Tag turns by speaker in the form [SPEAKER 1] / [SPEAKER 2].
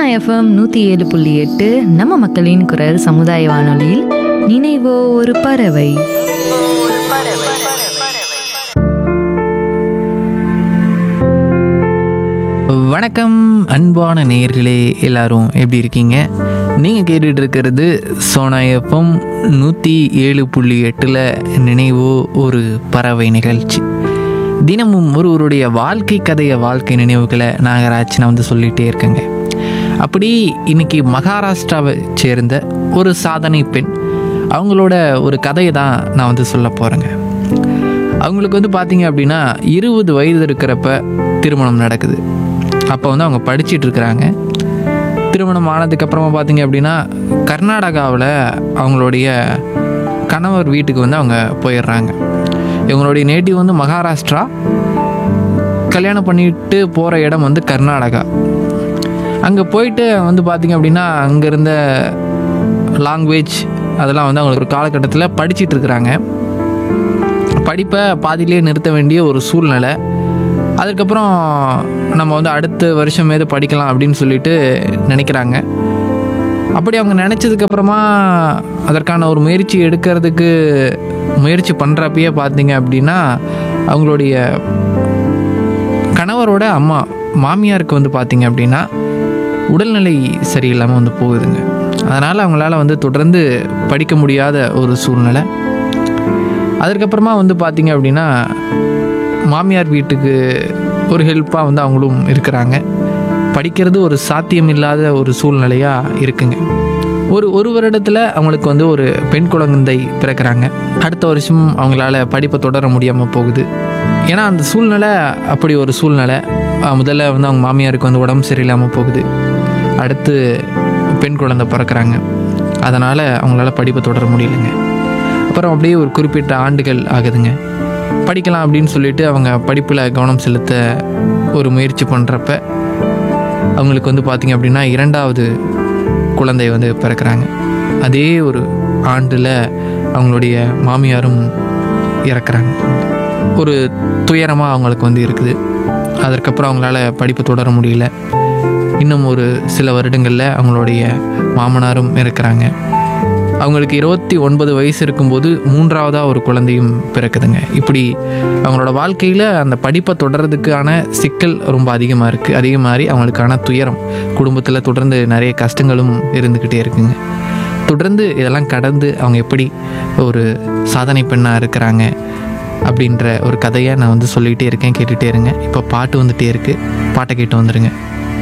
[SPEAKER 1] FM நூற்றி ஏழு புள்ளி எட்டு நம்ம மக்களின் குரல் சமுதாய வானொலியில் நினைவோ ஒரு பறவை
[SPEAKER 2] வணக்கம் அன்பான நேயர்களே எல்லாரும் எப்படி இருக்கீங்க நீங்கள் கேட்டுட்டு இருக்கிறது சோனா எஃப்எம் நூற்றி ஏழு புள்ளி எட்டில் நினைவோ ஒரு பறவை நிகழ்ச்சி தினமும் ஒருவருடைய வாழ்க்கை கதையை வாழ்க்கை நினைவுகளை நாகராஜ் நான் வந்து சொல்லிகிட்டே இருக்கேங்க அப்படி இன்னைக்கு மகாராஷ்டிராவை சேர்ந்த ஒரு சாதனை பெண் அவங்களோட ஒரு கதையை தான் நான் வந்து சொல்ல போகிறேங்க அவங்களுக்கு வந்து பார்த்தீங்க அப்படின்னா இருபது வயது இருக்கிறப்ப திருமணம் நடக்குது அப்போ வந்து அவங்க படிச்சிட்டு இருக்கிறாங்க திருமணம் ஆனதுக்கப்புறமா பார்த்தீங்க அப்படின்னா கர்நாடகாவில் அவங்களுடைய கணவர் வீட்டுக்கு வந்து அவங்க போயிடுறாங்க இவங்களுடைய நேட்டிவ் வந்து மகாராஷ்டிரா கல்யாணம் பண்ணிட்டு போகிற இடம் வந்து கர்நாடகா அங்கே போயிட்டு வந்து பார்த்தீங்க அப்படின்னா அங்கே இருந்த லாங்குவேஜ் அதெல்லாம் வந்து அவங்களுக்கு ஒரு காலகட்டத்தில் படிச்சிட்டு இருக்கிறாங்க படிப்பை பாதியிலே நிறுத்த வேண்டிய ஒரு சூழ்நிலை அதுக்கப்புறம் நம்ம வந்து அடுத்த வருஷம் ஏதோ படிக்கலாம் அப்படின்னு சொல்லிட்டு நினைக்கிறாங்க அப்படி அவங்க நினச்சதுக்கப்புறமா அதற்கான ஒரு முயற்சி எடுக்கிறதுக்கு முயற்சி பண்ணுறப்பயே பார்த்தீங்க அப்படின்னா அவங்களுடைய கணவரோட அம்மா மாமியாருக்கு வந்து பார்த்தீங்க அப்படின்னா உடல்நிலை சரியில்லாமல் வந்து போகுதுங்க அதனால் அவங்களால வந்து தொடர்ந்து படிக்க முடியாத ஒரு சூழ்நிலை அதுக்கப்புறமா வந்து பார்த்தீங்க அப்படின்னா மாமியார் வீட்டுக்கு ஒரு ஹெல்ப்பாக வந்து அவங்களும் இருக்கிறாங்க படிக்கிறது ஒரு சாத்தியமில்லாத ஒரு சூழ்நிலையாக இருக்குங்க ஒரு ஒரு வருடத்தில் அவங்களுக்கு வந்து ஒரு பெண் குழந்தை பிறக்கிறாங்க அடுத்த வருஷம் அவங்களால படிப்பை தொடர முடியாமல் போகுது ஏன்னா அந்த சூழ்நிலை அப்படி ஒரு சூழ்நிலை அஹ் முதல்ல வந்து அவங்க மாமியாருக்கு வந்து உடம்பு சரியில்லாமல் போகுது அடுத்து பெண் குழந்தை பிறக்கிறாங்க அதனால் அவங்களால படிப்பை தொடர முடியலைங்க அப்புறம் அப்படியே ஒரு குறிப்பிட்ட ஆண்டுகள் ஆகுதுங்க படிக்கலாம் அப்படின்னு சொல்லிட்டு அவங்க படிப்பில் கவனம் செலுத்த ஒரு முயற்சி பண்ணுறப்ப அவங்களுக்கு வந்து பார்த்திங்க அப்படின்னா இரண்டாவது குழந்தை வந்து பிறக்கிறாங்க அதே ஒரு ஆண்டில் அவங்களுடைய மாமியாரும் இறக்குறாங்க ஒரு துயரமாக அவங்களுக்கு வந்து இருக்குது அதற்கப்புறம் அவங்களால படிப்பு தொடர முடியல இன்னும் ஒரு சில வருடங்களில் அவங்களுடைய மாமனாரும் இருக்கிறாங்க அவங்களுக்கு இருபத்தி ஒன்பது வயசு இருக்கும்போது மூன்றாவதாக ஒரு குழந்தையும் பிறக்குதுங்க இப்படி அவங்களோட வாழ்க்கையில் அந்த படிப்பை தொடர்றதுக்கான சிக்கல் ரொம்ப அதிகமாக இருக்குது அதே மாதிரி அவங்களுக்கான துயரம் குடும்பத்தில் தொடர்ந்து நிறைய கஷ்டங்களும் இருந்துக்கிட்டே இருக்குங்க தொடர்ந்து இதெல்லாம் கடந்து அவங்க எப்படி ஒரு சாதனை பெண்ணாக இருக்கிறாங்க அப்படின்ற ஒரு கதையை நான் வந்து சொல்லிகிட்டே இருக்கேன் கேட்டுகிட்டே இருங்க இப்போ பாட்டு வந்துகிட்டே இருக்குது பாட்டை கேட்டு வந்துடுங்க